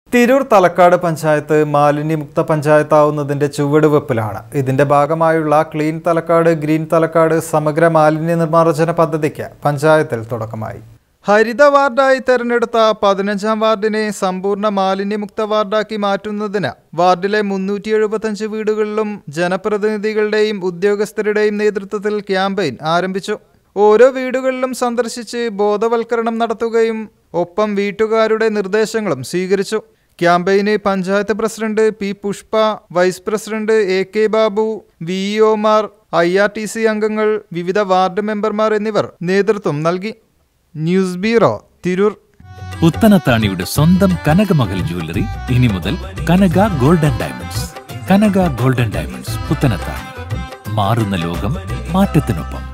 തിരൂർ തലക്കാട് പഞ്ചായത്ത് മാലിന്യമുക്ത പഞ്ചായത്താവുന്നതിന്റെ ചുവടുവെപ്പിലാണ് ഇതിന്റെ ഭാഗമായുള്ള ക്ലീൻ തലക്കാട് ഗ്രീൻ തലക്കാട് സമഗ്ര മാലിന്യ നിർമ്മാർജ്ജന പദ്ധതിക്ക് പഞ്ചായത്തിൽ തുടക്കമായി ഹരിത വാർഡായി തെരഞ്ഞെടുത്ത പതിനഞ്ചാം വാർഡിനെ സമ്പൂർണ്ണ മാലിന്യമുക്ത വാർഡാക്കി മാറ്റുന്നതിന് വാർഡിലെ മുന്നൂറ്റി എഴുപത്തഞ്ച് വീടുകളിലും ജനപ്രതിനിധികളുടെയും ഉദ്യോഗസ്ഥരുടെയും നേതൃത്വത്തിൽ ക്യാമ്പയിൻ ആരംഭിച്ചു ഓരോ വീടുകളിലും സന്ദർശിച്ച് ബോധവൽക്കരണം നടത്തുകയും ഒപ്പം വീട്ടുകാരുടെ നിർദ്ദേശങ്ങളും സ്വീകരിച്ചു ക്യാമ്പയിന് panchayat president P Pushpa vice president A K Babu V Omar I R T C അംഗങ്ങൾ വിവിധ വാർഡ് മെമ്പർമാർ എന്നിവർ നേതൃത്വം നൽകി ന്യൂസ് ബ്യൂറോ തിരൂർ പുത്തനത്താണിയുടെ സ്വന്തം കനകമകൽ ജ്വല്ലറി ഇനി മുതൽ Kanaka golden diamonds Kanaka golden diamonds Puthanathani മാറുന്ന ലോകം മാറ്റത്തിനൊപ്പം